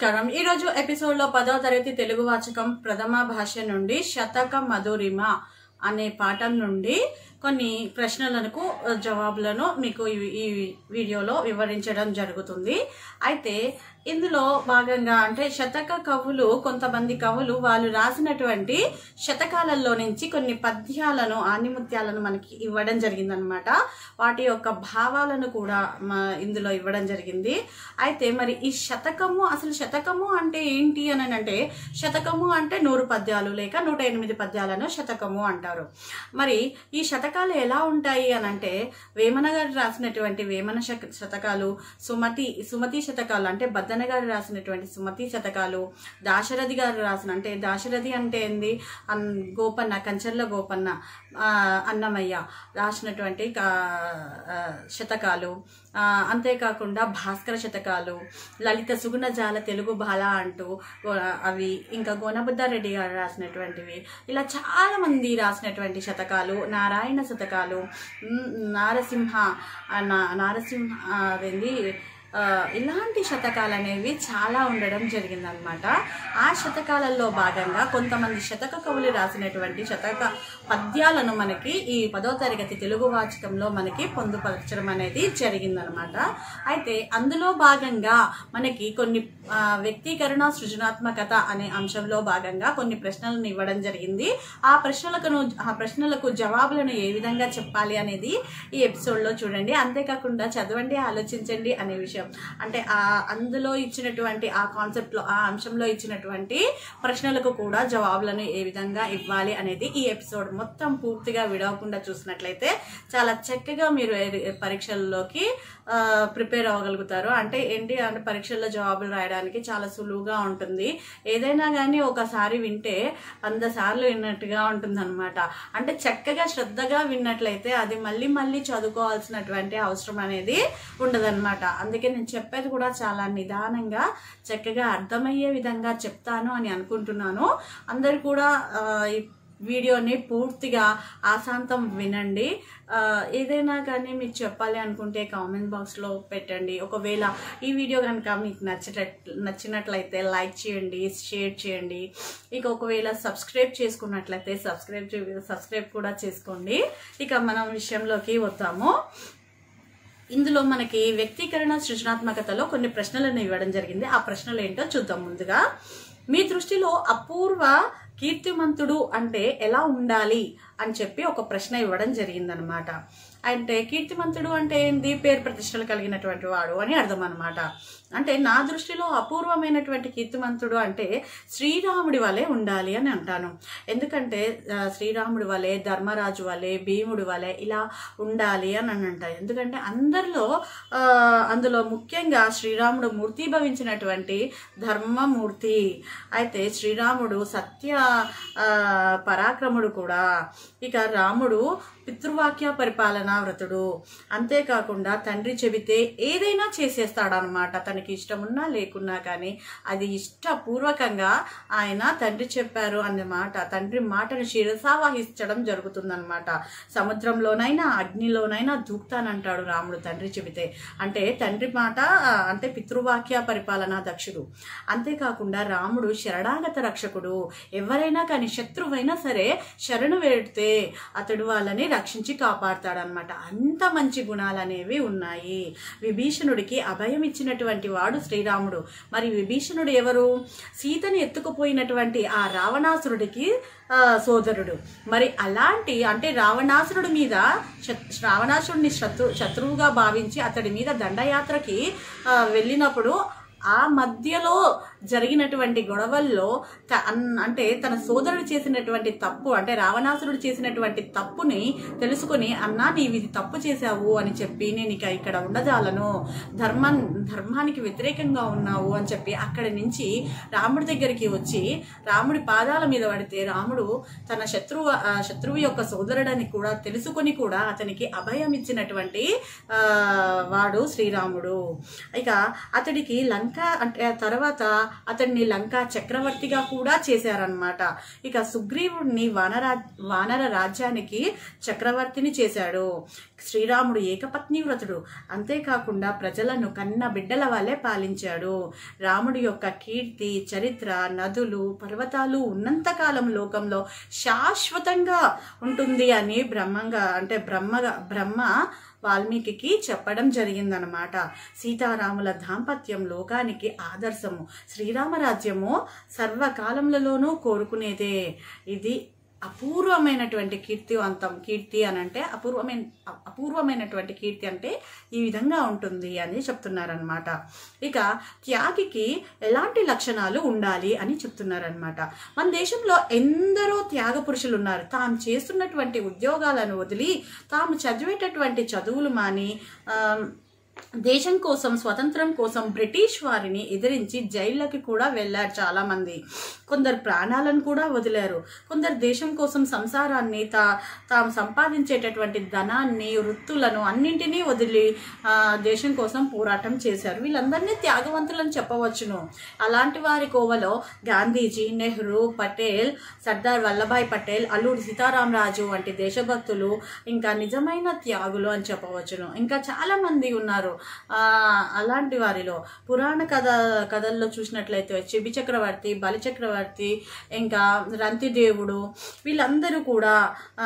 నమస్కారం ఈ రోజు ఎపిసోడ్ లో పదవ తరగతి తెలుగు వాచకం ప్రథమ భాష నుండి శతక మధురిమ అనే పాఠం నుండి కొన్ని ప్రశ్నలకు ఆ, జవాబులను మీకు ఈ- ఈ వీడియోలో వివరించడం జరుగుతుంది అయితే ఇందులో భాగంగా అంటే శతక కవులు కొంతమంది కవులు వాళ్ళు రాసినటువంటి శతకాలలో నుంచి కొన్ని పద్యాలను ఆనిముత్యాలను మనకి ఇవ్వడం జరిగిందనమాట వాటి యొక్క భావాలను కూడా మా- ఇందులో ఇవ్వడం జరిగింది అయితే మరి ఈ శతకము అసలు శతకము అంటే ఏంటి అని అంటే శతకము అంటే నూరు పద్యాలు లేక నూట ఎనిమిది పద్యాలను శతకము అంటారు మరి ఈ శతకాలు ఎలా ఉంటాయి అని అంటే వేమన గారు రాసినటువంటి వేమన శక- శతకాలు సుమతి సుమతి శతకాలు అంటే బద్దన గారు రాసినటువంటి సుమతి శతకాలు దాశరథి గారు రాసిన అంటే దాశరథి అంటే ఏంది అన్ గోపన్న కంచర్ల గోపన్న ఆ, అన్నమయ్య రాసినటువంటి కా- ఆ, శతకాలు ఆ, అంతేకాకుండా భాస్కర శతకాలు లలిత సుగుణ జాల తెలుగు బాల అంటూ గో- అవి ఇంకా గోనబుద్ధారెడ్డి గారు రాసినటువంటివి ఇలా చాలా మంది రాసినటువంటి శతకాలు నారాయణ శతకాలు ఉమ్, నారసింహ ఆ, నా- నారసింహ ఆ, అదేంది ఆ, ఇలాంటి శతకాలు అనేవి చాలా ఉండడం జరిగిందనమాట ఆ శతకాలలో భాగంగా కొంతమంది శతక కవులు రాసినటువంటి శతక పద్యాలను మనకి ఈ పదో తరగతి తెలుగు వాచకంలో మనకి పొందుపరచడం అనేది జరిగిందనమాట అయితే అందులో భాగంగా మనకి కొన్ని ఆ, వ్యక్తీకరణ సృజనాత్మకత అనే అంశంలో భాగంగా కొన్ని ప్రశ్నలను ఇవ్వడం జరిగింది ఆ ప్రశ్నలకు ఆ ప్రశ్నలకు జవాబులను ఏ విధంగా చెప్పాలి అనేది ఈ ఎపిసోడ్లో చూడండి అంతేకాకుండా చదవండి ఆలోచించండి అనే విషయం అంటే ఆ అందులో ఇచ్చినటువంటి ఆ కాన్సెప్ట్లో ఆ అంశంలో ఇచ్చినటువంటి ప్రశ్నలకు కూడా జవాబులను ఏ విధంగా ఇవ్వాలి అనేది ఈ ఎపిసోడ్ మొత్తం పూర్తిగా విడవకుండా చూసినట్లయితే చాలా చక్కగా మీరు ఏ- పరీక్షల్లోకి ప్రిపేర్ అవ్వగలుగుతారు అంటే ఏంటి అంటే పరీక్షల్లో జవాబులు రాయడానికి చాలా సులువుగా ఉంటుంది ఏదైనా కానీ ఒకసారి వింటే వంద సార్లు విన్నట్టుగా ఉంటుంది అంటే చక్కగా శ్రద్ధగా విన్నట్లయితే అది మళ్ళీ మళ్ళీ చదువుకోవాల్సినటువంటి అవసరం అనేది ఉండదన్నమాట అందుకే నేను చెప్పేది కూడా చాలా నిదానంగా చక్కగా అర్థమయ్యే విధంగా చెప్తాను అని అనుకుంటున్నాను అందరు కూడా ఆ, ఈ వీడియోని పూర్తిగా ఆశాంతం వినండి ఆ, ఏదైనా కానీ మీకు చెప్పాలి అనుకుంటే కామెంట్ బాక్స్లో పెట్టండి ఒకవేళ ఈ వీడియో కనుక మీకు నచ్చట నచ్చినట్లయితే లైక్ చేయండి షేర్ చేయండి ఇక ఒకవేళ సబ్స్క్రైబ్ చేసుకున్నట్లయితే సబ్స్క్రైబ్ చే- సబ్స్క్రైబ్ కూడా చేసుకోండి ఇక మనం విషయంలోకి వద్దాము ఇందులో మనకి వ్యక్తీకరణ సృజనాత్మకతలో కొన్ని ప్రశ్నలను ఇవ్వడం జరిగింది ఆ ప్రశ్నలు ఏంటో చూద్దాం ముందుగా మీ దృష్టిలో అపూర్వ కీర్తిమంతుడు అంటే ఎలా ఉండాలి అని చెప్పి ఒక ప్రశ్న ఇవ్వడం జరిగిందనమాట అంటే కీర్తిమంతుడు అంటే ఏంటి పేరు ప్రతిష్టలు కలిగినటువంటి వాడు అని అర్థం అనమాట అంటే నా దృష్టిలో అపూర్వమైనటువంటి కీర్తిమంతుడు అంటే శ్రీరాముడి వలె ఉండాలి అని అంటాను ఎందుకంటే ఆ, శ్రీరాముడి వలె ధర్మరాజు వలె భీముడి వలె ఇలా ఉండాలి అని అని అంటారు ఎందుకంటే అందరిలో ఆ, అందులో ముఖ్యంగా శ్రీరాముడు మూర్తిభవించినటువంటి ధర్మమూర్తి అయితే శ్రీరాముడు సత్య ఆ, పరాక్రముడు కూడా ఇక రాముడు పితృవాక్య పరిపాలనా వ్రతుడు అంతేకాకుండా తండ్రి చెబితే ఏదైనా చేసేస్తాడనమాట తనకి ఇష్టం ఉన్నా లేకున్నా కానీ అది ఇష్టపూర్వకంగా ఆయన తండ్రి చెప్పారు అనే మాట తండ్రి మాటను శిరసావహించడం జరుగుతుందన్నమాట సముద్రంలోనైనా అగ్నిలోనైనా దూకుతానంటాడు రాముడు తండ్రి చెబితే అంటే తండ్రి మాట ఆ, అంటే పితృవాక్య పరిపాలనా దక్షుడు అంతేకాకుండా రాముడు శరణాగత రక్షకుడు ఎవరైనా కానీ శత్రువైనా సరే శరణు వేడితే అతడు వాళ్ళని రక్షించి కాపాడతాడనమాట అంత మంచి గుణాలు అనేవి ఉన్నాయి విభీషణుడికి అభయం ఇచ్చినటువంటి వాడు శ్రీరాముడు మరి విభీషణుడు ఎవరు సీతని ఎత్తుకుపోయినటువంటి ఆ రావణాసురుడికి ఆ, సోదరుడు మరి అలాంటి అంటే రావణాసురుడి మీద శత్- రావణాసురుడిని శత్రు శత్రువుగా భావించి అతడి మీద దండయాత్రకి ఆ, వెళ్ళినప్పుడు ఆ మధ్యలో జరిగినటువంటి గొడవల్లో త- అన్- అంటే తన సోదరుడు చేసినటువంటి తప్పు అంటే రావణాసురుడు చేసినటువంటి తప్పుని తెలుసుకొని అన్నా నీవు ఇది తప్పు చేశావు అని చెప్పి నేను ఇక ఇక్కడ ఉండజాలను ధర్మం ధర్మానికి వ్యతిరేకంగా ఉన్నావు అని చెప్పి అక్కడి నుంచి రాముడి దగ్గరికి వచ్చి రాముడి పాదాల మీద పడితే రాముడు తన శత్రువు ఆ, శత్రువు యొక్క సోదరుడని కూడా తెలుసుకొని కూడా అతనికి అభయం ఇచ్చినటువంటి ఆ, వాడు శ్రీరాముడు ఇక అతడికి లంక అంటే ఆ తర్వాత అతన్ని లంకా చక్రవర్తిగా కూడా చేశారనమాట ఇక సుగ్రీవుడిని వానరా వానర రాజ్యానికి చక్రవర్తిని చేశాడు శ్రీరాముడు ఏకపత్ని వ్రతుడు అంతేకాకుండా ప్రజలను కన్న బిడ్డల వల్లే పాలించాడు రాముడి యొక్క కీర్తి చరిత్ర నదులు పర్వతాలు ఉన్నంతకాలం లోకంలో శాశ్వతంగా ఉంటుంది అని బ్రహ్మంగా అంటే బ్రహ్మగా బ్రహ్మ వాల్మీకి చెప్పడం జరిగిందనమాట సీతారాముల దాంపత్యం లోకానికి ఆదర్శము శ్రీరామరాజ్యము సర్వకాలములలోనూ కోరుకునేదే ఇది అపూర్వమైనటువంటి కీర్తివంతం కీర్తి అని అంటే అపూర్వమైన అపూర్వమైనటువంటి కీర్తి అంటే ఈ విధంగా ఉంటుంది అని చెప్తున్నారనమాట ఇక త్యాగికి ఎలాంటి లక్షణాలు ఉండాలి అని చెప్తున్నారనమాట మన దేశంలో ఎందరో త్యాగ పురుషులు ఉన్నారు తాము చేస్తున్నటువంటి ఉద్యోగాలను వదిలి తాము చదివేటటువంటి చదువులు మాని ఆ, దేశం కోసం స్వతంత్రం కోసం బ్రిటిష్ వారిని ఎదిరించి జైళ్ళకి కూడా వెళ్ళారు చాలా మంది కొందరు ప్రాణాలను కూడా వదిలారు కొందరు దేశం కోసం సంసారాన్ని తా తాము సంపాదించేటటువంటి ధనాన్ని వృత్తులను అన్నింటినీ వదిలి ఆ, దేశం కోసం పోరాటం చేశారు వీళ్ళందరినీ త్యాగవంతులని చెప్పవచ్చును అలాంటి వారి కోవలో గాంధీజీ నెహ్రూ పటేల్ సర్దార్ వల్లభాయ్ పటేల్ అల్లూరి సీతారామరాజు వంటి దేశభక్తులు ఇంకా నిజమైన త్యాగులు అని చెప్పవచ్చును ఇంకా చాలా మంది ఉన్నారు ఆ, అలాంటి వారిలో పురాణ కథ కథల్లో చూసినట్లయితే చిబి చక్రవర్తి బలి చక్రవర్తి ఇంకా రంతిదేవుడు వీళ్ళందరూ కూడా ఆ,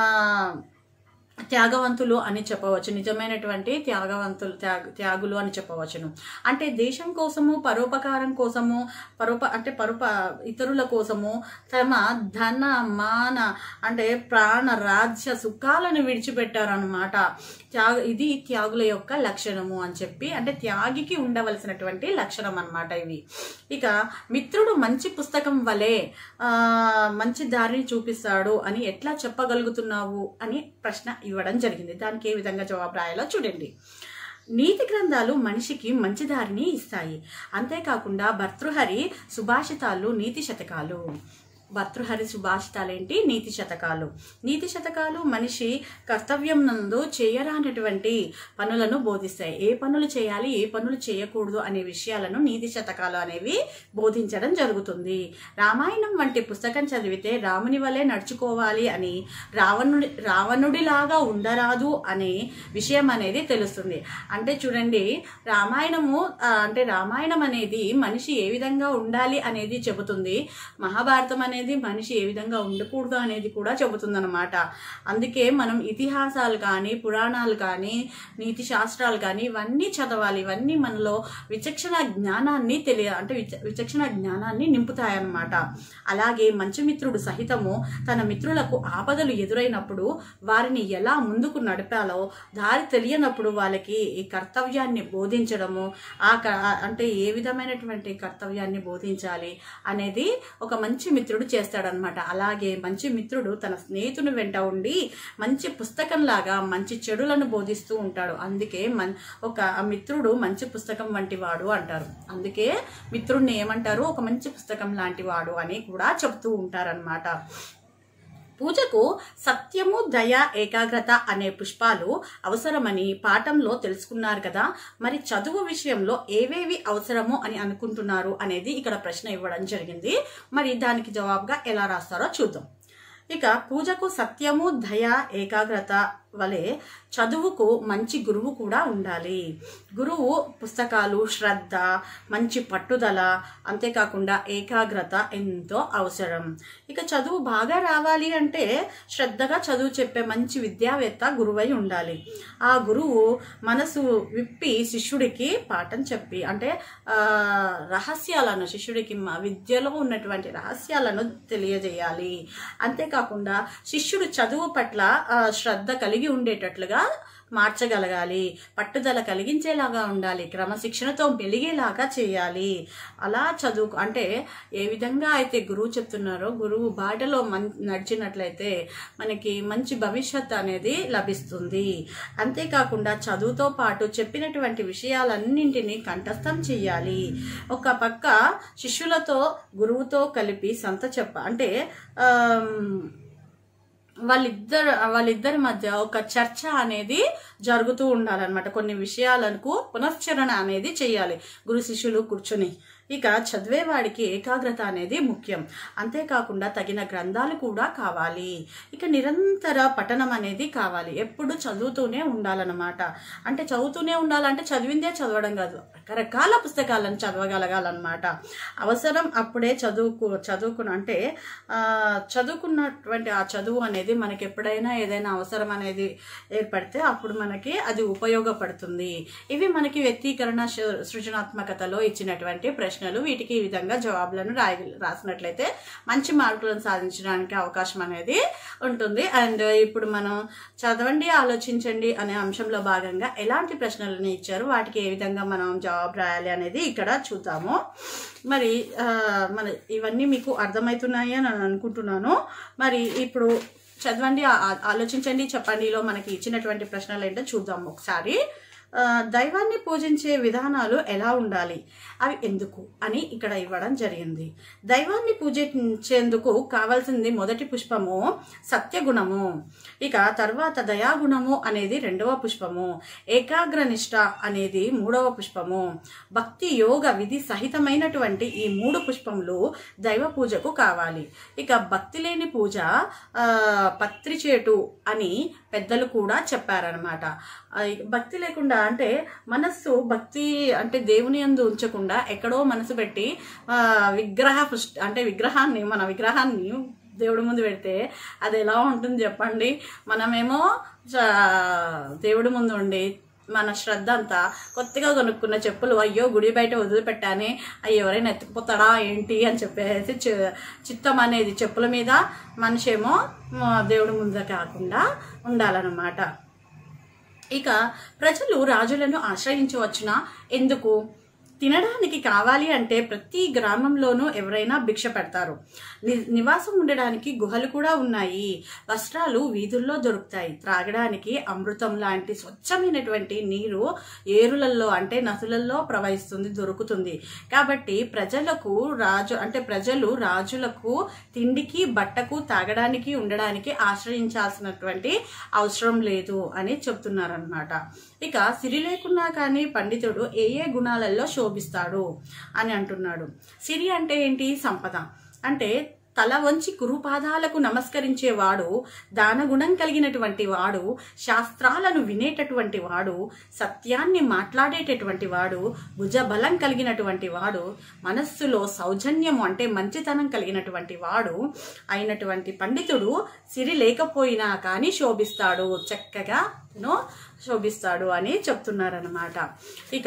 త్యాగవంతులు అని చెప్పవచ్చు నిజమైనటువంటి త్యాగవంతులు త్యాగ త్యాగులు అని చెప్పవచ్చును అంటే దేశం కోసము పరోపకారం కోసము పరోప అంటే పరోప ఇతరుల కోసము తమ ధన మాన అంటే ప్రాణ రాజ్య సుఖాలను విడిచిపెట్టారనమాట త్యాగ ఇది త్యాగుల యొక్క లక్షణము అని చెప్పి అంటే త్యాగికి ఉండవలసినటువంటి లక్షణం అన్నమాట ఇవి ఇక మిత్రుడు మంచి పుస్తకం వలె ఆ, మంచి దారిని చూపిస్తాడు అని ఎట్లా చెప్పగలుగుతున్నావు అని ప్రశ్న ఇవ్వడం జరిగింది దానికి ఏ విధంగా జవాబు రాయాలో చూడండి నీతి గ్రంథాలు మనిషికి మంచి దారిని ఇస్తాయి అంతేకాకుండా భర్తృహరి సుభాషితాలు నీతి శతకాలు భర్తృహరి సుభాషితాలేంటి నీతి శతకాలు నీతి శతకాలు మనిషి కర్తవ్యం నందు చేయరానటువంటి పనులను బోధిస్తాయి ఏ పనులు చేయాలి ఏ పనులు చేయకూడదు అనే విషయాలను నీతి శతకాలు అనేవి బోధించడం జరుగుతుంది రామాయణం వంటి పుస్తకం చదివితే రాముని వలె నడుచుకోవాలి అని రావణుడి రావణుడిలాగా ఉండరాదు అనే విషయం అనేది తెలుస్తుంది అంటే చూడండి రామాయణము ఆ, అంటే రామాయణం అనేది మనిషి ఏ విధంగా ఉండాలి అనేది చెబుతుంది మహాభారతం అనేది మనిషి ఏ విధంగా ఉండకూడదు అనేది కూడా చెబుతుంది అనమాట అందుకే మనం ఇతిహాసాలు కానీ పురాణాలు కానీ నీతి శాస్త్రాలు కానీ ఇవన్నీ చదవాలి ఇవన్నీ మనలో విచక్షణ జ్ఞానాన్ని తెలియ అంటే విచ విచక్షణ జ్ఞానాన్ని నింపుతాయన్నమాట అలాగే మంచి మిత్రుడు సహితము తన మిత్రులకు ఆపదలు ఎదురైనప్పుడు వారిని ఎలా ముందుకు నడిపాలో దారి తెలియనప్పుడు వాళ్ళకి ఈ కర్తవ్యాన్ని బోధించడము ఆ క- అంటే ఏ విధమైనటువంటి కర్తవ్యాన్ని బోధించాలి అనేది ఒక మంచి మిత్రుడు చేస్తాడనమాట అలాగే మంచి మిత్రుడు తన స్నేహితుని వెంట ఉండి మంచి పుస్తకంలాగా మంచి చెడులను బోధిస్తూ ఉంటాడు అందుకే మన్ ఒక మిత్రుడు మంచి పుస్తకం వంటి వాడు అంటారు అందుకే మిత్రుడిని ఏమంటారు ఒక మంచి పుస్తకం లాంటి వాడు అని కూడా చెప్తూ ఉంటారనమాట పూజకు సత్యము దయ ఏకాగ్రత అనే పుష్పాలు అవసరమని పాఠంలో తెలుసుకున్నారు కదా మరి చదువు విషయంలో ఏవేవి అవసరమో అని అనుకుంటున్నారు అనేది ఇక్కడ ప్రశ్న ఇవ్వడం జరిగింది మరి దానికి జవాబుగా ఎలా రాస్తారో చూద్దాం ఇక పూజకు సత్యము దయ ఏకాగ్రత వలె చదువుకు మంచి గురువు కూడా ఉండాలి గురువు పుస్తకాలు శ్రద్ధ మంచి పట్టుదల అంతేకాకుండా ఏకాగ్రత ఎంతో అవసరం ఇక చదువు బాగా రావాలి అంటే శ్రద్ధగా చదువు చెప్పే మంచి విద్యావేత్త గురువై ఉండాలి ఆ గురువు మనసు విప్పి శిష్యుడికి పాఠం చెప్పి అంటే ఆ, రహస్యాలను శిష్యుడికి మ- విద్యలో ఉన్నటువంటి రహస్యాలను తెలియజేయాలి అంతేకాకుండా శిష్యుడు చదువు పట్ల ఆ, శ్రద్ధ కలిగి ఉండేటట్లుగా మార్చగలగాలి పట్టుదల కలిగించేలాగా ఉండాలి క్రమశిక్షణతో మెలిగేలాగా చేయాలి అలా చదువు అంటే ఏ విధంగా అయితే గురువు చెప్తున్నారో గురువు బాటలో మన్ నడిచినట్లయితే మనకి మంచి భవిష్యత్ అనేది లభిస్తుంది అంతేకాకుండా చదువుతో పాటు చెప్పినటువంటి విషయాలన్నింటినీ కంఠస్థం చేయాలి ఒక పక్క శిష్యులతో గురువుతో కలిపి సంత చెప్ప అంటే ఆమ్, వాళ్ళిద్దరు వాళ్ళిద్దరి మధ్య ఒక చర్చ అనేది జరుగుతూ ఉండాలన్నమాట కొన్ని విషయాలకు పునశ్చరణ అనేది చేయాలి గురు శిష్యులు కూర్చొని ఇక చదివేవాడికి ఏకాగ్రత అనేది ముఖ్యం అంతేకాకుండా తగిన గ్రంథాలు కూడా కావాలి ఇక నిరంతర పఠనం అనేది కావాలి ఎప్పుడు చదువుతూనే ఉండాలన్నమాట అంటే చదువుతూనే ఉండాలంటే చదివిందే చదవడం కాదు రకరకాల పుస్తకాలను చదవగలగాలన్నమాట అవసరం అప్పుడే చదువుకు చదువుకున్న అంటే ఆ, చదువుకున్నటువంటి ఆ చదువు అనేది మనకి ఎప్పుడైనా ఏదైనా అవసరం అనేది ఏర్పడితే అప్పుడు మనకి అది ఉపయోగపడుతుంది ఇవి మనకి వ్యక్తీకరణ సృ- సృజనాత్మకతలో ఇచ్చినటువంటి ప్రశ్నలు వీటికి ఈ విధంగా జవాబులను రాయ రాసినట్లయితే మంచి మార్కులను సాధించడానికి అవకాశం అనేది ఉంటుంది అండ్ ఇప్పుడు మనం చదవండి ఆలోచించండి అనే అంశంలో భాగంగా ఎలాంటి ప్రశ్నలను ఇచ్చారు వాటికి ఏ విధంగా మనం జవాబు రాయాలి అనేది ఇక్కడ చూద్దాము మరి ఆ, మన ఇవన్నీ మీకు అర్థమవుతున్నాయి అని నేను అనుకుంటున్నాను మరి ఇప్పుడు చదవండి ఆ- ఆ- ఆలోచించండి చెప్పండిలో మనకి ఇచ్చినటువంటి ప్రశ్నలు ఏంటో చూద్దాం ఒకసారి ఆ, దైవాన్ని పూజించే విధానాలు ఎలా ఉండాలి అవి ఎందుకు అని ఇక్కడ ఇవ్వడం జరిగింది దైవాన్ని పూజించేందుకు కావాల్సింది మొదటి పుష్పము సత్యగుణము ఇక తర్వాత దయాగుణము అనేది రెండవ పుష్పము ఏకాగ్రనిష్ట అనేది మూడవ పుష్పము భక్తి యోగ విధి సహితమైనటువంటి ఈ మూడు పుష్పములు దైవ పూజకు కావాలి ఇక భక్తి లేని పూజ ఆ, పత్రిచేటు అని పెద్దలు కూడా చెప్పారనమాట భక్తి లేకుండా అంటే మనస్సు భక్తి అంటే దేవుని యందు ఉంచకుండా ఎక్కడో మనసు పెట్టి ఆ, విగ్రహ పుష్టి అంటే విగ్రహాన్ని మన విగ్రహాన్ని దేవుడి ముందు పెడితే అది ఎలా ఉంటుంది చెప్పండి మనమేమో చ- దేవుడి ముందు ఉండి మన శ్రద్ధ అంతా కొత్తగా కొనుక్కున్న చెప్పులు అయ్యో గుడి బయట వదిలిపెట్టానే అయ్యో ఎవరైనా ఎత్తుకుపోతాడా ఏంటి అని చెప్పేసి చి- చిత్తం అనేది చెప్పుల మీద మనిషి ఏమో ఆ, దేవుడి ముందు కాకుండా ఉండాలన్నమాట ఇక ప్రజలు రాజులను ఆశ్రయించవచ్చునా ఎందుకు తినడానికి కావాలి అంటే ప్రతి గ్రామంలోనూ ఎవరైనా భిక్ష పెడతారు ని- నివాసం ఉండడానికి గుహలు కూడా ఉన్నాయి వస్త్రాలు వీధుల్లో దొరుకుతాయి త్రాగడానికి అమృతం లాంటి స్వచ్ఛమైనటువంటి నీరు ఏరులలో అంటే నదులలో ప్రవహిస్తుంది దొరుకుతుంది కాబట్టి ప్రజలకు రాజు అంటే ప్రజలు రాజులకు తిండికి బట్టకు తాగడానికి ఉండడానికి ఆశ్రయించాల్సినటువంటి అవసరం లేదు అని చెప్తున్నారనమాట ఇక సిరి లేకున్నా కానీ పండితుడు ఏ ఏ గుణాలలో శోభిస్తాడు అని అంటున్నాడు సిరి అంటే ఏంటి సంపద అంటే తల వంచి కురుపాదాలకు నమస్కరించేవాడు దానగుణం కలిగినటువంటి వాడు శాస్త్రాలను వినేటటువంటి వాడు సత్యాన్ని మాట్లాడేటటువంటి వాడు భుజబలం కలిగినటువంటి వాడు మనస్సులో సౌజన్యము అంటే మంచితనం కలిగినటువంటి వాడు అయినటువంటి పండితుడు సిరి లేకపోయినా కానీ శోభిస్తాడు చక్కగా ను శోభిస్తాడు అని చెప్తున్నారనమాట ఇక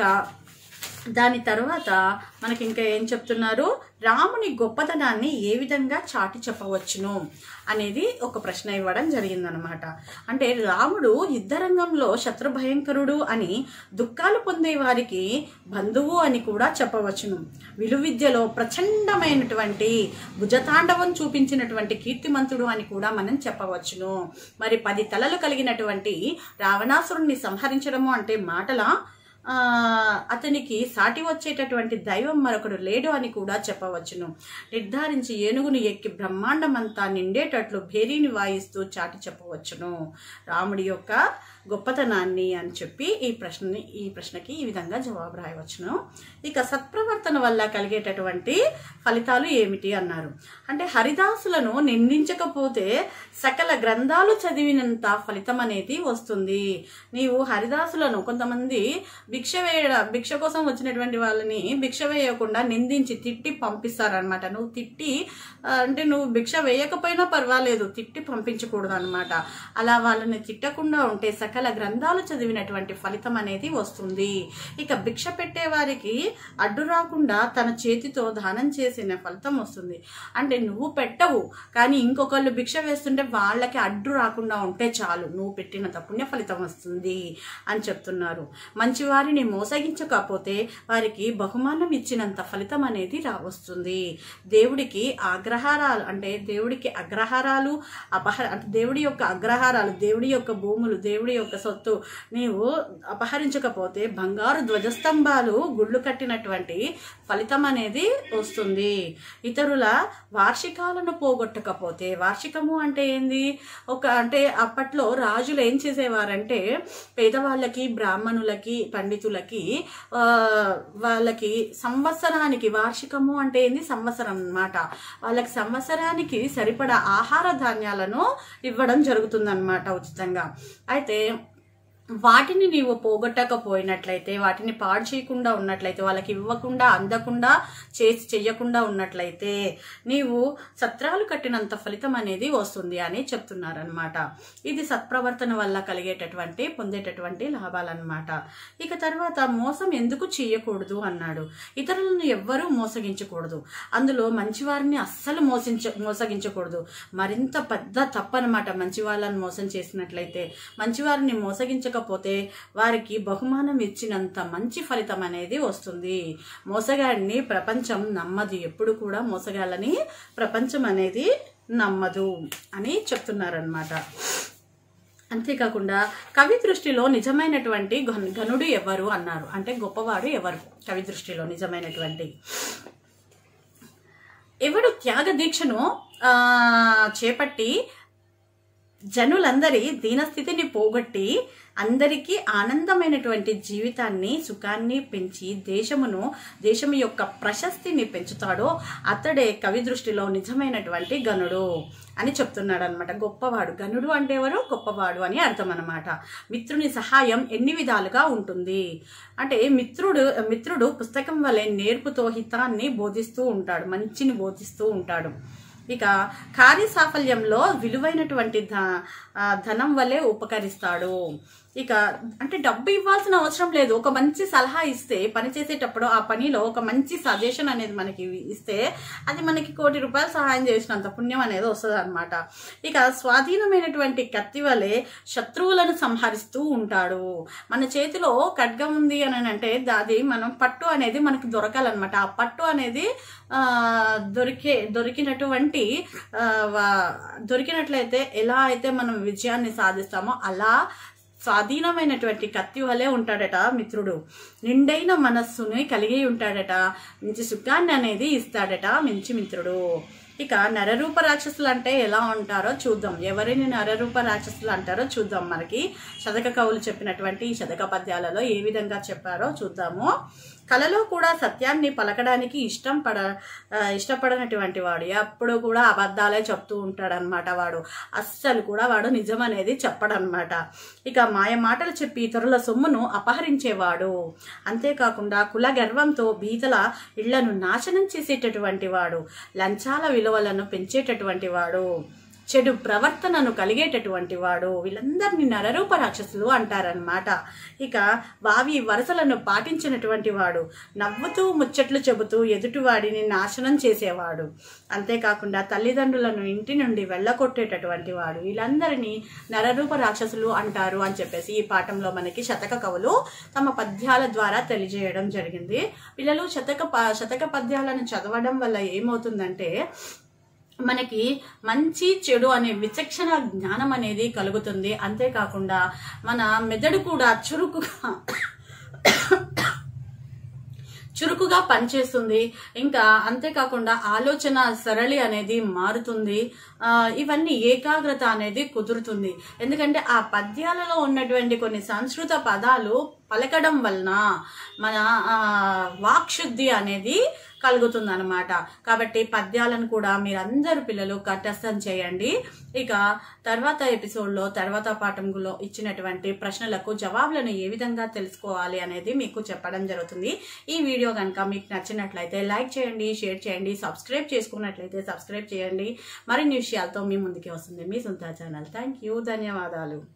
దాని తర్వాత మనకి ఇంకా ఏం చెప్తున్నారు రాముని గొప్పతనాన్ని ఏ విధంగా చాటి చెప్పవచ్చును అనేది ఒక ప్రశ్న ఇవ్వడం జరిగిందనమాట అంటే రాముడు యుద్ధరంగంలో శత్రు భయంకరుడు అని దుఃఖాలు పొందే వారికి బంధువు అని కూడా చెప్పవచ్చును విలువిద్యలో ప్రచండమైనటువంటి భుజతాండవం చూపించినటువంటి కీర్తిమంతుడు అని కూడా మనం చెప్పవచ్చును మరి పది తలలు కలిగినటువంటి రావణాసురుణ్ణి సంహరించడము అంటే మాటల ఆ, అతనికి సాటి వచ్చేటటువంటి దైవం మరొకడు లేడు అని కూడా చెప్పవచ్చును నిర్ధారించి ఏనుగును ఎక్కి బ్రహ్మాండమంతా నిండేటట్లు భేరీని వాయిస్తూ చాటి చెప్పవచ్చును రాముడి యొక్క గొప్పతనాన్ని అని చెప్పి ఈ ప్రశ్నని ఈ ప్రశ్నకి ఈ విధంగా జవాబు రాయవచ్చును ఇక సత్ప్రవర్తన వల్ల కలిగేటటువంటి ఫలితాలు ఏమిటి అన్నారు అంటే హరిదాసులను నిందించకపోతే సకల గ్రంథాలు చదివినంత ఫలితం అనేది వస్తుంది నీవు హరిదాసులను కొంతమంది భిక్ష వేయ భిక్ష కోసం వచ్చినటువంటి వాళ్ళని భిక్ష వేయకుండా నిందించి తిట్టి పంపిస్తారనమాట నువ్వు తిట్టి ఆ, అంటే నువ్వు భిక్ష వేయకపోయినా పర్వాలేదు తిట్టి పంపించకూడదు అనమాట అలా వాళ్ళని తిట్టకుండా ఉంటే సకల గ్రంథాలు చదివినటువంటి ఫలితం అనేది వస్తుంది ఇక భిక్ష పెట్టే వారికి అడ్డు రాకుండా తన చేతితో దానం చేసిన ఫలితం వస్తుంది అంటే నువ్వు పెట్టవు కానీ ఇంకొకళ్ళు భిక్ష వేస్తుంటే వాళ్ళకి అడ్డు రాకుండా ఉంటే చాలు నువ్వు పెట్టినంత పుణ్య ఫలితం వస్తుంది అని చెప్తున్నారు మంచివారిని మోసగించకపోతే వారికి బహుమానం ఇచ్చినంత ఫలితం అనేది రా వస్తుంది దేవుడికి అగ్రహారాలు అంటే దేవుడికి అగ్రహారాలు అపహ అంటే దేవుడి యొక్క అగ్రహారాలు దేవుడి యొక్క భూములు దేవుడి యొక్క యొక్క సొత్తు నీవు అపహరించకపోతే బంగారు ధ్వజస్తంభాలు గుళ్ళు కట్టినటువంటి ఫలితం అనేది వస్తుంది ఇతరుల వార్షికాలను పోగొట్టకపోతే వార్షికము అంటే ఏంది ఒక అంటే అప్పట్లో రాజులు ఏం చేసేవారంటే పేదవాళ్ళకి బ్రాహ్మణులకి పండితులకి ఆ, వాళ్ళకి సంవత్సరానికి వార్షికము అంటే ఏంది సంవత్సరం అన్నమాట వాళ్ళకి సంవత్సరానికి సరిపడా ఆహార ధాన్యాలను ఇవ్వడం జరుగుతుందన్నమాట ఉచితంగా అయితే వాటిని నీవు పోగొట్టకపోయినట్లయితే వాటిని పాడు చేయకుండా ఉన్నట్లయితే వాళ్ళకి ఇవ్వకుండా అందకుండా చేసి చెయ్యకుండా ఉన్నట్లయితే నీవు సత్రాలు కట్టినంత ఫలితం అనేది వస్తుంది అని చెప్తున్నారనమాట ఇది సత్ప్రవర్తన వల్ల కలిగేటటువంటి పొందేటటువంటి లాభాలన్నమాట ఇక తర్వాత మోసం ఎందుకు చేయకూడదు అన్నాడు ఇతరులను ఎవ్వరూ మోసగించకూడదు అందులో మంచివారిని అస్సలు మోసించ మోసగించకూడదు మరింత పెద్ద తప్పనమాట మంచి వాళ్ళని మోసం చేసినట్లయితే మంచివారిని మోసగించకపోతే వారికి బహుమానం ఇచ్చినంత మంచి ఫలితం అనేది వస్తుంది మోసగాడిని ప్రపంచం నమ్మదు ఎప్పుడు కూడా మోసగాళ్ళని ప్రపంచం అనేది నమ్మదు అని చెప్తున్నారనమాట అంతేకాకుండా కవి దృష్టిలో నిజమైనటువంటి ఘన్- ఘనుడు ఎవరు అన్నారు అంటే గొప్పవాడు ఎవరు కవి దృష్టిలో నిజమైనటువంటి ఎవడు త్యాగ దీక్షను ఆ, చేపట్టి జనులందరి దీనస్థితిని పోగొట్టి అందరికీ ఆనందమైనటువంటి జీవితాన్ని సుఖాన్ని పెంచి దేశమును దేశం యొక్క ప్రశస్తిని పెంచుతాడో అతడే కవి దృష్టిలో నిజమైనటువంటి గనుడు అని చెప్తున్నాడు అనమాట గొప్పవాడు గనుడు అంటే ఎవరు గొప్పవాడు అని అర్థం అనమాట మిత్రుని సహాయం ఎన్ని విధాలుగా ఉంటుంది అంటే మిత్రుడు మిత్రుడు పుస్తకం వలె నేర్పుతో హితాన్ని బోధిస్తూ ఉంటాడు మంచిని బోధిస్తూ ఉంటాడు ఇక కార్య సాఫల్యంలో విలువైనటువంటి ధ ఆ, ధనం వల్లే ఉపకరిస్తాడు ఇక అంటే డబ్బు ఇవ్వాల్సిన అవసరం లేదు ఒక మంచి సలహా ఇస్తే పని చేసేటప్పుడు ఆ పనిలో ఒక మంచి సజెషన్ అనేది మనకి ఇస్తే అది మనకి కోటి రూపాయలు సహాయం చేసినంత పుణ్యం అనేది వస్తుంది అనమాట ఇక స్వాధీనమైనటువంటి కత్తి వలె శత్రువులను సంహరిస్తూ ఉంటాడు మన చేతిలో ఖడ్గం ఉంది అని అంటే అది మనం పట్టు అనేది మనకి దొరకాలన్నమాట ఆ పట్టు అనేది ఆ, దొరికే దొరికినటువంటి ఆ, వా- దొరికినట్లయితే ఎలా అయితే మనం విజయాన్ని సాధిస్తామో అలా స్వాధీనమైనటువంటి కత్తి వలె ఉంటాడట మిత్రుడు నిండైన మనస్సుని కలిగి ఉంటాడట మంచి సుఖాన్ని అనేది ఇస్తాడట మంచి మిత్రుడు ఇక నరరూప రాక్షసులు అంటే ఎలా ఉంటారో చూద్దాం ఎవరిని నరరూప రాక్షసులు అంటారో చూద్దాం మనకి శతక కవులు చెప్పినటువంటి ఈ శతక పద్యాలలో ఏ విధంగా చెప్పారో చూద్దాము కలలో కూడా సత్యాన్ని పలకడానికి ఇష్టం పడ ఆ, ఇష్టపడనటువంటి వాడు ఎప్పుడు కూడా అబద్ధాలే చెప్తూ ఉంటాడనమాట వాడు అస్సలు కూడా వాడు నిజం అనేది చెప్పడనమాట ఇక మాయ మాటలు చెప్పి ఇతరుల సొమ్మును అపహరించేవాడు అంతేకాకుండా కుల గర్వంతో బీదల ఇళ్లను నాశనం చేసేటటువంటి వాడు లంచాల విలువలను పెంచేటటువంటి వాడు చెడు ప్రవర్తనను కలిగేటటువంటి వాడు వీళ్ళందరినీ నరరూప రాక్షసులు అంటారనమాట ఇక వావి వరసలను పాటించినటువంటి వాడు నవ్వుతూ ముచ్చట్లు చెబుతూ ఎదుటివాడిని నాశనం చేసేవాడు అంతేకాకుండా తల్లిదండ్రులను ఇంటి నుండి వెళ్ళగొట్టేటటువంటి వాడు వీళ్ళందరినీ నరరూప రాక్షసులు అంటారు అని చెప్పేసి ఈ పాఠంలో మనకి శతక కవులు తమ పద్యాల ద్వారా తెలియజేయడం జరిగింది పిల్లలు శతక ప- శతక పద్యాలను చదవడం వల్ల ఏమవుతుందంటే మనకి మంచి చెడు అనే విచక్షణ జ్ఞానం అనేది కలుగుతుంది అంతేకాకుండా మన మెదడు కూడా చురుకుగా చురుకుగా పనిచేస్తుంది ఇంకా అంతేకాకుండా ఆలోచన సరళి అనేది మారుతుంది ఆ, ఇవన్నీ ఏకాగ్రత అనేది కుదురుతుంది ఎందుకంటే ఆ పద్యాలలో ఉన్నటువంటి కొన్ని సంస్కృత పదాలు పలకడం వలన మన ఆ, వాక్శుద్ధి అనేది కలుగుతుంది అనమాట కాబట్టి పద్యాలను కూడా మీరందరూ పిల్లలు కంఠస్థం చేయండి ఇక తర్వాత ఎపిసోడ్లో తర్వాత పాఠంలో ఇచ్చినటువంటి ప్రశ్నలకు జవాబులను ఏ విధంగా తెలుసుకోవాలి అనేది మీకు చెప్పడం జరుగుతుంది ఈ వీడియో కనుక మీకు నచ్చినట్లయితే లైక్ చేయండి షేర్ చేయండి సబ్స్క్రైబ్ చేసుకున్నట్లయితే సబ్స్క్రైబ్ చేయండి మరిన్ని విషయాలతో మీ ముందుకి వస్తుంది మీ సొంత ఛానల్ థ్యాంక్ యూ ధన్యవాదాలు